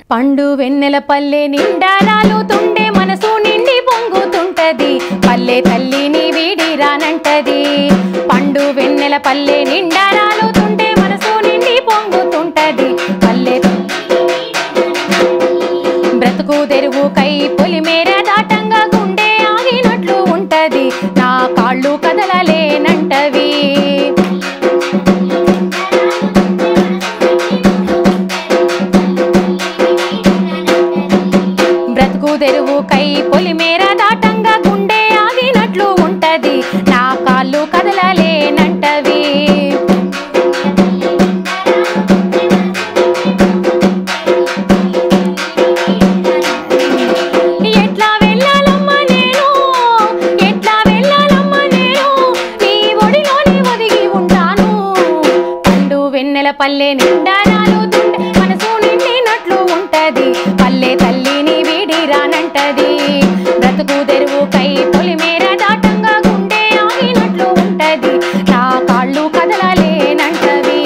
పండు వెన్నెల పల్లె నిండా రాలుతుండే మనసు నిండి పొంగుతుంటది పల్లె తల్లిని వీడి రానంటది పండు వెన్నెల పల్లె నిండా రాలుతుండే మనసు నిండి పొంగుతుంటది పల్లె బ్రతుకు తెరువు కై పొలిమేర దాటంగా గుండె ఆగినట్లు ఉంటది నా కాళ్ళు కదలలేనంటవి బ్రతుకు తెరువు కై పొలిమేర దాటంగా గుండె ఆగినట్లు ఉంటది నా కాళ్ళు కదలలేనంటవి ఎట్లా వెళ్ళాలమ్మా నేను ఎట్లా వెళ్ళాలమ్మా నేను నీ ఒడిలోనే ఒదిగి ఉంటాను పండు వెన్నెల పల్లె నిండా నాలుతుంటే మనసు నిండినట్లు ఉంటది పల్లె తల్లిని వీడి రానంటది బ్రతుకు తెరువు కై పొలిమేర దాటంగా గుండె ఆగినట్లు ఉంటది నా కాళ్ళు కదలలేనంటవి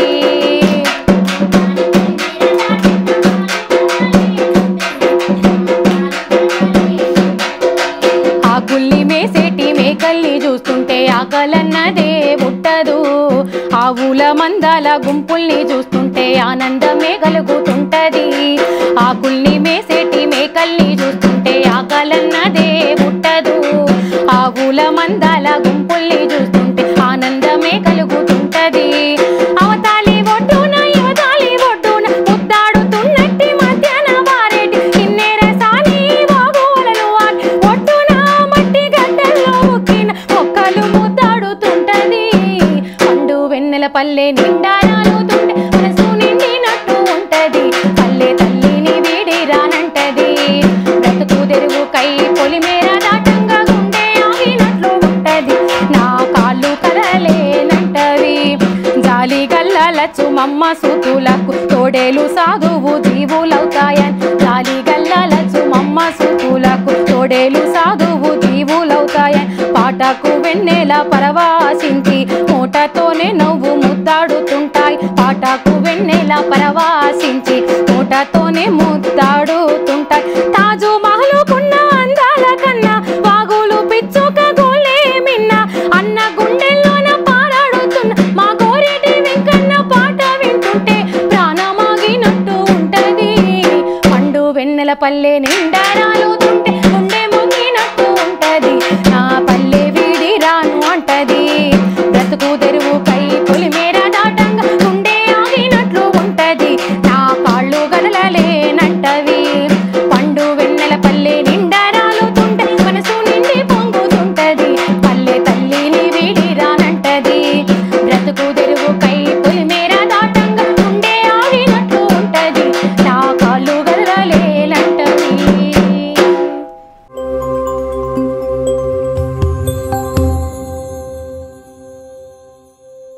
ఆకుల్ని మేసేటి మేకల్ని చూస్తుంటే ఆకలన్నదే పుట్టదు ఆవుల మందాల గుంపుల్ని చూస్తుంటే ఆనందమే కలుగుతుంటది ఆకుల్ని మేసేటి మేకల్ని చూస్తుంటే ఆకలన్నదే పుట్టదు ఆవుల మందాల గుంపుల్ని చూస్తుంటే ఆనందమే కలుగుతుంటది అవతాలి ఒడ్డున యువతాలి ఒడ్డున ముద్దాడుతున్నట్టి మధ్యాహ్న వారేటి కిన్నెర సాని వాగువలను వాడి ఒడ్డున మట్టి గడ్డల్లో ఉక్కిన మొక్కలు ముద్దాడుతుంటది పండు వెన్నెల పల్లె నిండా రాలుతుంటే మనసు నిండినట్టు ఉంటది పల్లె తల్లిని వీడి రానంటది బ్రతుకు తెరువు కై పొలిమేర దాటంగా గుండె ఆగినట్లు ఉంటది నా కాళ్ళు కదలేనంటవి జాలి గల్లలచ్చు మమ్మ సూతులకు తోడేలు సాధువు జీవులవుతాయన్ జాలి గల్లలచ్చు మమ్మ సూతులకు తోడేలు సాధువు జీవులవుతాయన్ పాటకు వెన్నెల పరవాసించి మూటతోనే నవ్వు ముద్దాడుతుంటాయి పాటకు వెన్నెల పరవాసించి మూటతోనే ముద్దాడుతుంటాయి తాజు మహలుకున్న అందాల కన్నా వాగులు పిచ్చుక గోలే మిన్న అన్న గుండెల్లోన పారాడుతున్న మా గోరెటి వెంకన్న పాట వింటుంటే ప్రాణమాగినట్టు ఉంటది పండు వెన్నెల పల్లె నిండా రాలు